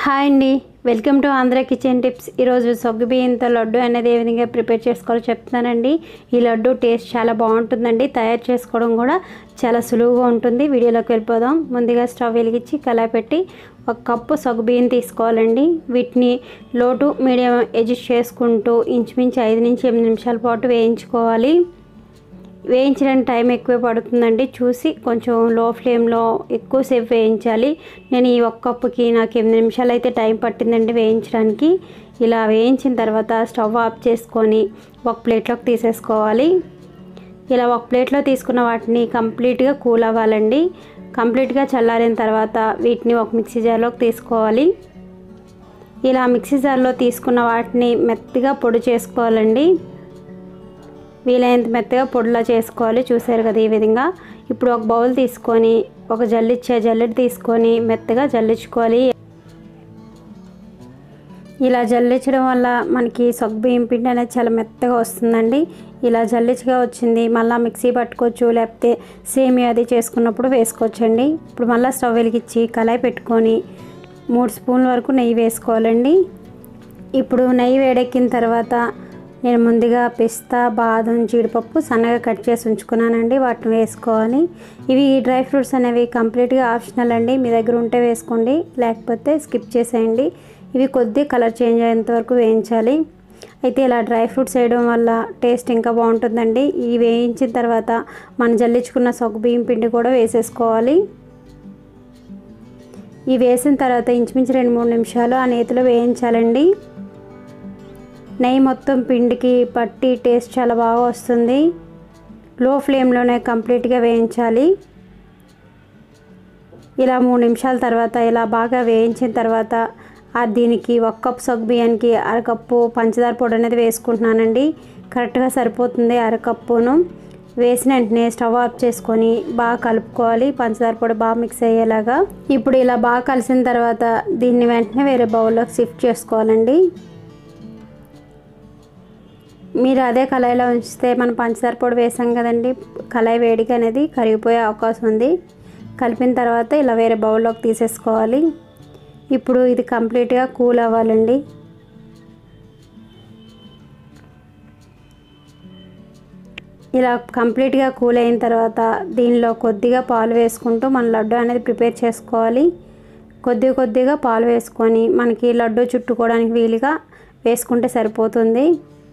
hi అండి welcome to Andhra kitchen tips ఈరోజు సగ్గు బియ్యంతో లడ్డు అనేది ఏ విధంగా ప్రిపేర్ చేసుకోవాలో చెప్తానండి ఈ లడ్డు టేస్ట్ చాలా బాగుంటుందండి తయారు చేసుకోవడం కూడా చాలా సులువుగా ఉంటుంది వీడియోలోకి వెళ్ళిపోదాం ముందుగా స్టవ్ వెలిగించి కళాయి పెట్టి ఒక కప్పు సగ్గు బియ్యం తీసుకోవాలండి వీటిని లోటు మీడియం అడ్జస్ట్ చేసుకుంటూ ఇంచుమించు ఐదు నుంచి ఎనిమిది నిమిషాల పాటు వేయించుకోవాలి వేయించడానికి టైం ఎక్కువ పడుతుందండి చూసి కొంచెం లో ఫ్లేమ్లో ఎక్కువసేపు వేయించాలి నేను ఈ ఒక్క కప్పుకి నాకు ఎనిమిది నిమిషాలు అయితే టైం పట్టిందండి వేయించడానికి ఇలా వేయించిన తర్వాత స్టవ్ ఆఫ్ చేసుకొని ఒక ప్లేట్లోకి తీసేసుకోవాలి ఇలా ఒక ప్లేట్లో తీసుకున్న వాటిని కంప్లీట్గా కూల్ అవ్వాలండి కంప్లీట్గా చల్లారిన తర్వాత వీటిని ఒక మిక్సీ జార్లోకి తీసుకోవాలి ఇలా మిక్సీ జార్లో తీసుకున్న వాటిని మెత్తగా పొడి చేసుకోవాలండి వీలైనంత మెత్తగా పొడిలా చేసుకోవాలి చూసారు కదా ఈ విధంగా ఇప్పుడు ఒక బౌల్ తీసుకొని ఒక జల్లిచ్చే జల్లెడ తీసుకొని మెత్తగా జల్లించుకోవాలి ఇలా జల్లించడం వల్ల మనకి సగ్గుబియ్యం పిండి అనేది చాలా మెత్తగా వస్తుందండి ఇలా జల్లించగా వచ్చింది మళ్ళీ మిక్సీ పట్టుకోవచ్చు లేకపోతే సేమియా అది చేసుకున్నప్పుడు వేసుకోవచ్చండి ఇప్పుడు మళ్ళీ స్టవ్ వెలిగించి కళాయి పెట్టుకొని మూడు స్పూన్ల వరకు నెయ్యి వేసుకోవాలండి ఇప్పుడు నెయ్యి వేడెక్కిన తర్వాత నేను ముందుగా పిస్తా బాదం జీడిపప్పు సన్నగా కట్ చేసి ఉంచుకున్నానండి వాటిని వేసుకోవాలి ఇవి డ్రై ఫ్రూట్స్ అనేవి కంప్లీట్గా ఆప్షనల్ అండి మీ దగ్గర ఉంటే వేసుకోండి లేకపోతే స్కిప్ చేసేయండి ఇవి కొద్దిగా కలర్ చేంజ్ అయ్యేంత వరకు వేయించాలి అయితే ఇలా డ్రై ఫ్రూట్స్ వేయడం వల్ల టేస్ట్ ఇంకా బాగుంటుందండి ఇవి వేయించిన తర్వాత మనం జల్లించుకున్న సొగ్గు బియ్యం పిండి కూడా వేసేసుకోవాలి ఇవి వేసిన తర్వాత ఇంచుమించు రెండు మూడు నిమిషాలు ఆ నేతిలో వేయించాలండి నెయ్యి మొత్తం పిండికి పట్టి టేస్ట్ చాలా బాగా వస్తుంది లో ఫ్లేమ్లోనే కంప్లీట్గా వేయించాలి ఇలా మూడు నిమిషాల తర్వాత ఇలా బాగా వేయించిన తర్వాత ఆ దీనికి ఒక కప్పు సగ్గు బియ్యానికి అరకప్పు పంచదార పొడి అనేది వేసుకుంటున్నానండి కరెక్ట్గా సరిపోతుంది అరకప్పును వేసిన వెంటనే స్టవ్ ఆఫ్ చేసుకొని బాగా కలుపుకోవాలి పంచదార పొడి బాగా మిక్స్ అయ్యేలాగా ఇప్పుడు ఇలా బాగా కలిసిన తర్వాత దీన్ని వెంటనే వేరే బౌల్లోకి షిఫ్ట్ చేసుకోవాలండి మీరు అదే కళాయిలో ఉంచితే మనం పంచదార పొడి వేసాం కదండి కళాయి వేడిగా అనేది కరిగిపోయే అవకాశం ఉంది కలిపిన తర్వాత ఇలా వేరే బౌల్లోకి తీసేసుకోవాలి ఇప్పుడు ఇది కంప్లీట్గా కూల్ అవ్వాలండి ఇలా కంప్లీట్గా కూల్ అయిన తర్వాత దీనిలో కొద్దిగా పాలు వేసుకుంటూ మన లడ్డు అనేది ప్రిపేర్ చేసుకోవాలి కొద్ది కొద్దిగా పాలు వేసుకొని మనకి లడ్డు చుట్టుకోవడానికి వీలుగా వేసుకుంటే సరిపోతుంది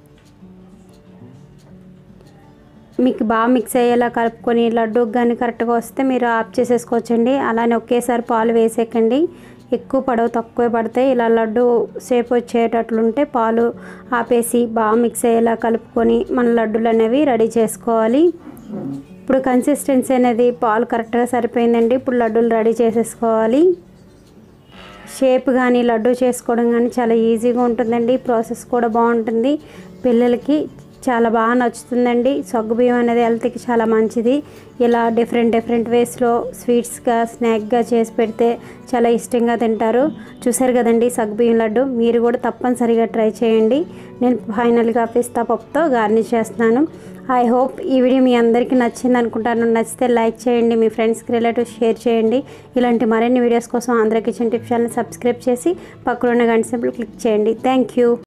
మీకు బాగా మిక్స్ అయ్యేలా కలుపుకొని లడ్డు కానీ కరెక్ట్గా వస్తే మీరు ఆఫ్ చేసేసుకోవచ్చండి అలానే ఒకేసారి పాలు వేసేకండి ఎక్కువ పడవ తక్కువే పడతాయి ఇలా లడ్డు సేపు వచ్చేటట్లుంటే పాలు ఆపేసి బాగా మిక్స్ అయ్యేలా కలుపుకొని మన లడ్డులు అనేవి రెడీ చేసుకోవాలి ఇప్పుడు కన్సిస్టెన్సీ అనేది పాలు కరెక్ట్గా సరిపోయిందండి ఇప్పుడు లడ్డూలు రెడీ చేసేసుకోవాలి షేప్ కానీ లడ్డు చేసుకోవడం కానీ చాలా ఈజీగా ఉంటుందండి ప్రాసెస్ కూడా బాగుంటుంది పిల్లలకి చాలా బాగా నచ్చుతుందండి సగ్గుబియ్యం అనేది హెల్త్కి చాలా మంచిది ఇలా డిఫరెంట్ డిఫరెంట్ వేస్లో స్వీట్స్గా స్నాక్గా చేసి పెడితే చాలా ఇష్టంగా తింటారు చూసారు కదండి సగ్గుబియ్యం లడ్డు మీరు కూడా తప్పనిసరిగా ట్రై చేయండి నేను ఫైనల్గా పిస్తా పప్పుతో గార్నిష్ చేస్తున్నాను ఐ హోప్ ఈ వీడియో మీ అందరికీ నచ్చింది అనుకుంటాను నచ్చితే లైక్ చేయండి మీ ఫ్రెండ్స్కి రిలేటివ్స్ షేర్ చేయండి ఇలాంటి మరిన్ని వీడియోస్ కోసం Andhra kitchen tip channel subscribe చేసి పక్కన ఉన్న గంట సింపుల్ క్లిక్ చేయండి థ్యాంక్ యూ